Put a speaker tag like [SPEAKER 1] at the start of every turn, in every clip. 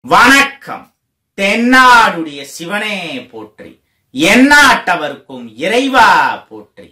[SPEAKER 1] வணக்கம் தென்னாடுடைய சிவனே போற்றி எந்நாட்டவர்க்கும் இறைவா போற்றி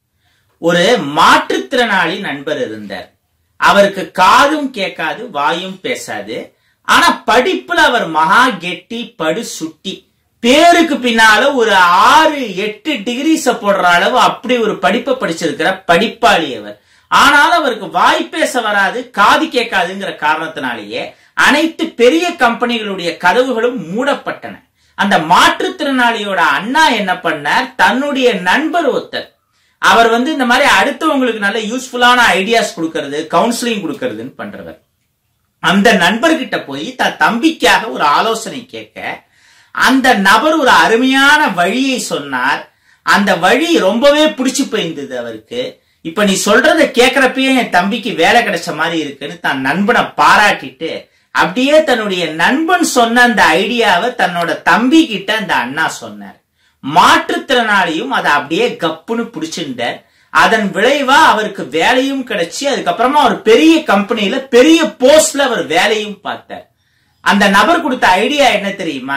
[SPEAKER 1] ஒரு மாற்றுத்திறனாளி நண்பர் இருந்தார் அவருக்கு காதும் கேட்காது வாயும் பேசாது ஆனா படிப்புல அவர் மகா கெட்டி படு சுட்டி பேருக்கு பின்னால ஒரு ஆறு எட்டு டிகிரிஸ போடுற அளவு அப்படி ஒரு படிப்பை படிச்சிருக்கிற படிப்பாளி அவர் ஆனாலும் அவருக்கு வாய் பேச வராது காது கேட்காதுங்கிற காரணத்தினாலேயே அனைத்து பெரிய கம்பெனிகளுடைய கதவுகளும் மூடப்பட்டன அந்த மாற்றுத்திறனாளியோட அண்ணா என்ன பண்ணார் தன்னுடைய நண்பர் ஒருத்தர் அவர் வந்து இந்த மாதிரி அடுத்தவங்களுக்கு நல்ல யூஸ்ஃபுல்லான ஐடியாஸ் கொடுக்கறது கவுன்சிலிங் கொடுக்கறதுன்னு பண்றவர் அந்த நண்பர்கிட்ட போய் தன் தம்பிக்காக ஒரு ஆலோசனை கேட்க அந்த நபர் ஒரு அருமையான வழியை சொன்னார் அந்த வழி ரொம்பவே பிடிச்சு போயிருந்தது அவருக்கு இப்ப நீ சொல்றத கேக்குறப்பயே என் தம்பிக்கு வேலை கிடைச்ச மாதிரி இருக்குன்னு தன் நண்பனை பாராட்டிட்டு அப்படியே தன்னுடைய நண்பன் சொன்ன அந்த ஐடியாவை தன்னோட தம்பி கிட்ட அந்த அண்ணா சொன்னார் மாற்றுத்திறனாளியும் அதை அப்படியே கப்புன்னு பிடிச்சிருந்தார் அதன் விளைவா அவருக்கு வேலையும் கிடைச்சு அதுக்கப்புறமா ஒரு பெரிய கம்பெனியில பெரிய போஸ்ட்ல அவர் வேலையும் பார்த்தார் அந்த நபர் கொடுத்த ஐடியா என்ன தெரியுமா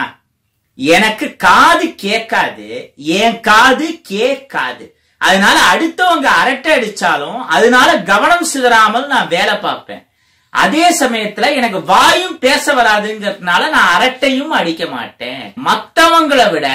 [SPEAKER 1] எனக்கு காது கேட்காது என் காது கேட்காது அதனால அடுத்தவங்க அரட்டை அடிச்சாலும் அதனால கவனம் சிதறாமல் நான் வேலை பார்ப்பேன் அதே சமயத்துல எனக்கு வாயும் பேச வராதுங்கிறதுனால நான் அரட்டையும் அடிக்க மாட்டேன் மத்தவங்களை விட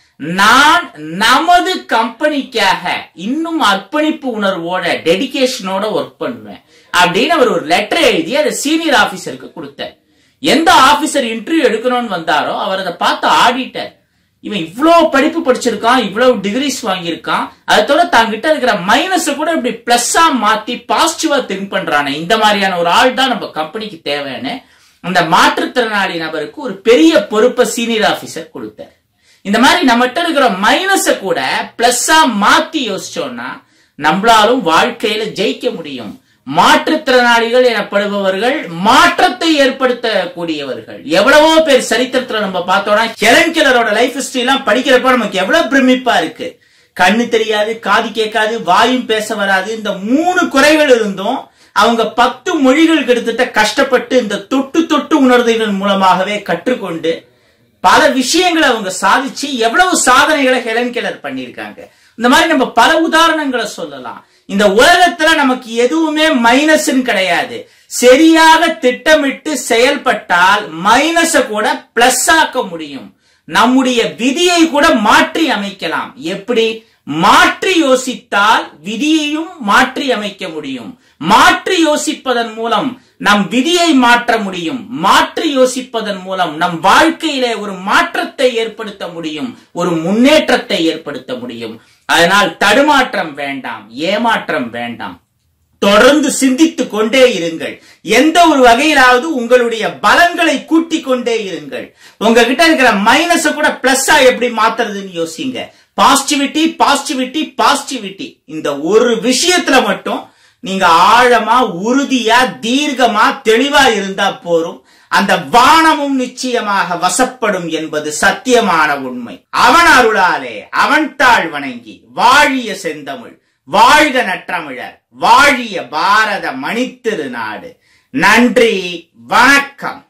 [SPEAKER 1] நான் நமது கம்பெனிக்காக இன்னும் அர்ப்பணிப்பு உணர்வோட டெடிகேஷனோட ஒர்க் பண்ணுவேன் அப்படின்னு அவர் ஒரு லெட்டர் எழுதி அதை சீனியர் ஆபீசருக்கு கொடுத்தார் எந்த ஆபீசர் இன்டர்வியூ எடுக்கணும்னு வந்தாரோ அவர் அதை பார்த்து ஆடிட்டார் இவன் இவ்வளவு படிப்பு படிச்சிருக்கான் இவ்வளவு டிகிரிஸ் வாங்கியிருக்கான் அதோட தாங்கிட்ட இருக்கிற மைனஸ் கூட இப்படி பிளஸ்ஸா மாத்தி பாசிட்டிவா திங்க் பண்றானே இந்த மாதிரியான ஒரு ஆள் தான் நம்ம கம்பெனிக்கு தேவைன்னு அந்த மாற்றுத்திறனாளி நபருக்கு ஒரு பெரிய பொறுப்பை சீனியர் ஆபீசர் கொடுத்தார் இந்த மாதிரி நம்மகிட்ட இருக்கிற மைனஸ கூட பிளஸ்ஸா மாத்தி யோசிச்சோம்னா நம்மளாலும் வாழ்க்கையில ஜெயிக்க முடியும் மாற்றுத்திறனாளிகள் எனப்படுபவர்கள் மாற்றத்தை ஏற்படுத்தக்கூடியவர்கள் எவ்வளவோ பேர் சரித்திரத்துல நம்ம பார்த்தோம்னா ஹெலன் கிளரோட லைஃப் ஹிஸ்டரி எல்லாம் படிக்கிறப்ப நமக்கு எவ்வளவு பிரமிப்பா இருக்கு கண்ணு தெரியாது காது கேட்காது வாயும் பேச வராது இந்த மூணு குறைகள் இருந்தும் அவங்க பத்து மொழிகள் கிட்டத்தட்ட கஷ்டப்பட்டு இந்த தொட்டு தொட்டு உணர்தலின் மூலமாகவே கற்றுக்கொண்டு பல விஷயங்களை அவங்க சாதிச்சு எவ்வளவு சாதனைகளை ஹெலன் கெலர் பண்ணியிருக்காங்க இந்த மாதிரி நம்ம பல உதாரணங்களை சொல்லலாம் இந்த உலகத்துல நமக்கு எதுவுமே மைனஸ்ன்னு கிடையாது சரியாக திட்டமிட்டு செயல்பட்டால் மைனஸ கூட பிளஸ் ஆக்க முடியும் நம்முடைய விதியை கூட மாற்றி அமைக்கலாம் எப்படி மாற்றி யோசித்தால் விதியையும் மாற்றி அமைக்க முடியும் மாற்றி யோசிப்பதன் மூலம் நம் விதியை மாற்ற முடியும் மாற்றி யோசிப்பதன் மூலம் நம் வாழ்க்கையிலே ஒரு மாற்றத்தை ஏற்படுத்த முடியும் ஒரு முன்னேற்றத்தை ஏற்படுத்த முடியும் அதனால் தடுமாற்றம் வேண்டாம் ஏமாற்றம் வேண்டாம் தொடர்ந்து சிந்தித்துக் கொண்டே இருங்கள் எந்த ஒரு வகையிலாவது உங்களுடைய பலங்களை கூட்டிக் கொண்டே இருங்கள் உங்ககிட்ட இருக்கிற மைனஸ கூட பிளஸ்ஸா எப்படி மாத்துறதுன்னு யோசிங்க பாசிட்டிவிட்டி பாசிட்டிவிட்டி பாசிட்டிவிட்டி இந்த ஒரு விஷயத்துல மட்டும் நீங்க ஆழமா உறுதியா தீர்க்கமா தெளிவா இருந்தா போரும் அந்த வானமும் நிச்சயமாக வசப்படும் என்பது சத்தியமான உண்மை அவன் அருளாலே அவன் தாழ் வணங்கி வாழிய செந்தமிழ் வாழ்க நற்றமிழர் வாழிய பாரத மணித்திரு நாடு நன்றி வணக்கம்